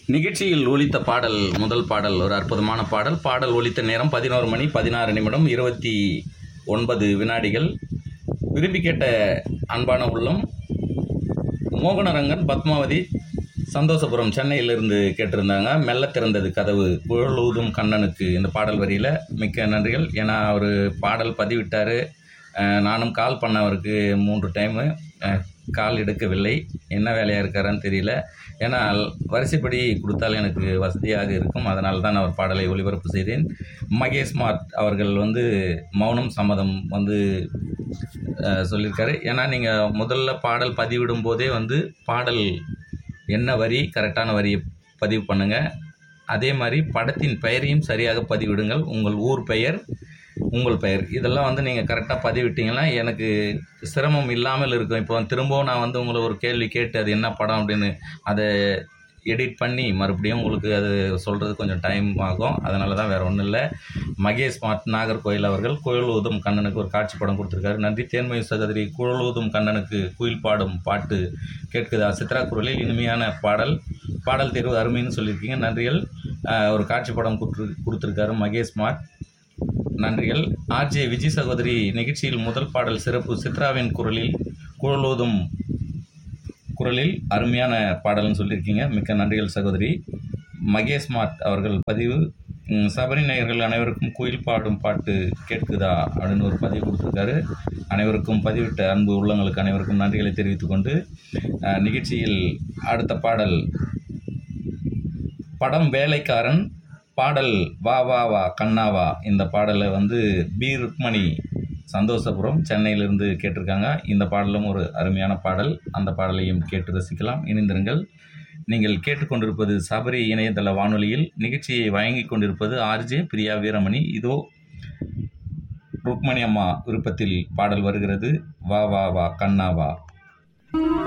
நிகழ்ச்சியில் ஒலித்த பாடல் முதல் பாடல் ஒரு அற்புதமான பாடல் பாடல் ஒலித்த நேரம் பதினோரு மணி பதினாறு நிமிடம் இருபத்தி ஒன்பது வினாடிகள் விரும்பி கேட்ட அன்பான உள்ளம் மோகனரங்கன் பத்மாவதி சந்தோஷபுரம் சென்னையிலிருந்து கேட்டிருந்தாங்க மெல்ல திறந்தது கதவு குழலூதும் கண்ணனுக்கு இந்த பாடல் வரியில் மிக்க நன்றிகள் ஏன்னா அவர் பாடல் பதிவிட்டார் நானும் கால் பண்ண அவருக்கு மூன்று டைமு கால் எடுக்கவில்லை என்ன வேலையாக இருக்காரான்னு தெரியல ஏன்னா வரிசைப்படி கொடுத்தால் எனக்கு வசதியாக இருக்கும் அதனால தான் அவர் பாடலை ஒளிபரப்பு செய்தேன் மகேஷ் மார்ட் அவர்கள் வந்து மௌனம் சம்மதம் வந்து அஹ், சொல்லியிருக்காரு ஏன்னா நீங்கள் முதல்ல பாடல் பதிவிடும் போதே வந்து பாடல் என்ன வரி கரெக்டான வரியை பதிவு பண்ணுங்கள் அதே மாதிரி படத்தின் பெயரையும் சரியாக பதிவிடுங்கள் உங்கள் ஊர் பெயர் உங்கள் பெயர் இதெல்லாம் வந்து நீங்கள் கரெக்டாக பதிவிட்டீங்கன்னா எனக்கு சிரமம் இல்லாமல் இருக்கும் இப்போ திரும்பவும் நான் வந்து உங்களை ஒரு கேள்வி கேட்டு அது என்ன படம் அப்படின்னு அதை எடிட் பண்ணி மறுபடியும் உங்களுக்கு அது சொல்கிறது கொஞ்சம் டைம் ஆகும் அதனால தான் வேறு ஒன்றும் இல்லை மகேஷ் மாட் நாகர்கோயில் அவர்கள் குழல் ஊதும் கண்ணனுக்கு ஒரு காட்சி படம் கொடுத்துருக்காரு நன்றி தேன்மொழி சகோதரி குழல் ஊதும் கண்ணனுக்கு குயில் பாடும் பாட்டு கேட்குதா சித்ரா குரலில் இனிமையான பாடல் பாடல் தேர்வு அருமைன்னு சொல்லியிருக்கீங்க நன்றிகள் அஹ், ஒரு காட்சி படம் கொடுத்து கொடுத்துருக்காரு மகேஷ் மாட் நன்றிகள் ஆர்ஜே விஜய் சகோதரி நிகழ்ச்சியில் முதல் பாடல் சிறப்பு சித்ராவின் குரலில் குழலோதும் குரலில் அருமையான பாடல்னு சொல்லியிருக்கீங்க மிக்க நன்றிகள் சகோதரி மகேஷ் மாத் அவர்கள் பதிவு ம், சபரி நேயர்கள் அனைவருக்கும் குயில் பாடும் பாட்டு கேட்குதா அப்படின்னு ஒரு பதிவு கொடுத்துருக்காரு அனைவருக்கும் பதிவிட்ட அன்பு உள்ளங்களுக்கு அனைவருக்கும் நன்றிகளை தெரிவித்துக் கொண்டு அஹ், நிகழ்ச்சியில் அடுத்த பாடல் படம் வேலைக்காரன் பாடல் வா வா வா கண்ணா வா இந்த பாடலை வந்து பி ருக்மணி சந்தோஷபுரம் சென்னையிலிருந்து கேட்டிருக்காங்க இந்த பாடலும் ஒரு அருமையான பாடல் அந்த பாடலையும் கேட்டு ரசிக்கலாம் இணைந்திருங்கள் நீங்கள் கேட்டுக்கொண்டிருப்பது சபரி இணையதள வானொலியில் நிகழ்ச்சியை வழங்கிக் கொண்டிருப்பது ஆர்ஜே பிரியா வீரமணி இதோ ருக்மணி அம்மா விருப்பத்தில் பாடல் வருகிறது வா வா வா கண்ணா வா